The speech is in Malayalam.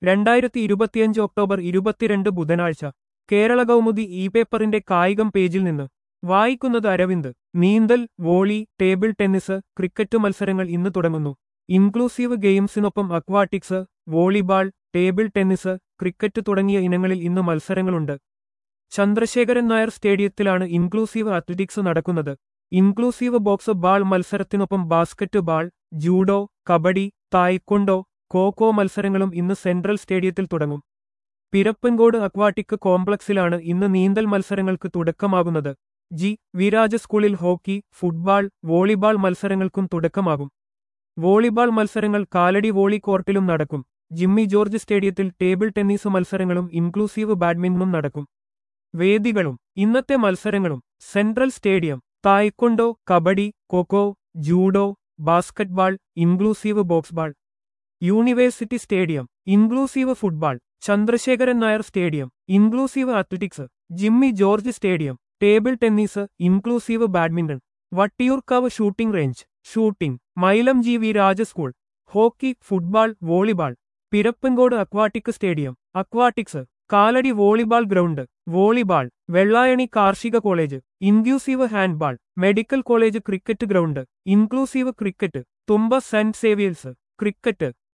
രണ്ടായിരത്തി ഇരുപത്തിയഞ്ച് ഒക്ടോബർ ഇരുപത്തിരണ്ട് ബുധനാഴ്ച കേരള കൗമുദി ഇ പേപ്പറിന്റെ കായികം പേജിൽ നിന്ന് വായിക്കുന്നത് അരവിന്ദ് നീന്തൽ വോളി ടേബിൾ ടെന്നീസ് ക്രിക്കറ്റ് മത്സരങ്ങൾ ഇന്ന് തുടങ്ങുന്നു ഇൻക്ലൂസീവ് ഗെയിംസിനൊപ്പം aquatics volleyball table tennis cricket തുടങ്ങിയ ഇനങ്ങളിൽ ഇന്ന് മത്സരങ്ങളുണ്ട് ചന്ദ്രശേഖരൻ നായർ സ്റ്റേഡിയത്തിലാണ് ഇൻക്ലൂസീവ് അത്ലറ്റിക്സ് നടക്കുന്നത് ഇൻക്ലൂസീവ് ബോക്സ് ബാൾ മത്സരത്തിനൊപ്പം basketball judo kabaddi taekwondo kho kho മത്സരങ്ങളും ഇന്ന് സെൻട്രൽ സ്റ്റേഡിയത്തിൽ തുടങ്ങും പിരപ്പൻകോട് അക്വാട്ടിക് കോംപ്ലക്സിലാണ് ഇന്ന് നീന്തൽ മത്സരങ്ങൾക്ക് തുടക്കമാകുന്നത് ജി വിരാജ സ്കൂളിൽ ഹോക്കി ഫുട്ബാൾ വോളിബാൾ മത്സരങ്ങൾക്കും തുടക്കമാകും വോളിബാൾ മത്സരങ്ങൾ കാലടി വോളി കോർട്ടിലും നടക്കും ജിമ്മി ജോർജ് സ്റ്റേഡിയത്തിൽ ടേബിൾ ടെന്നീസ് മത്സരങ്ങളും ഇൻക്ലൂസീവ് ബാഡ്മിന്റണും നടക്കും വേദികളും ഇന്നത്തെ മത്സരങ്ങളും central stadium taekwondo kabaddi kho kho judo basketball inclusive box ball university stadium inclusive football Chandrasekharan Nair stadium inclusive athletics Jimmy George stadium table tennis inclusive badminton Vattiyoorkavu shooting range shooting Mylam G V Raja school hockey football volleyball Pirappancode aquatic stadium aquatics Kaladi volleyball ground volleyball Vellayani കാർഷിക college inclusive handball medical college cricket ground inclusive cricket Thumba Saint Xavier's cricket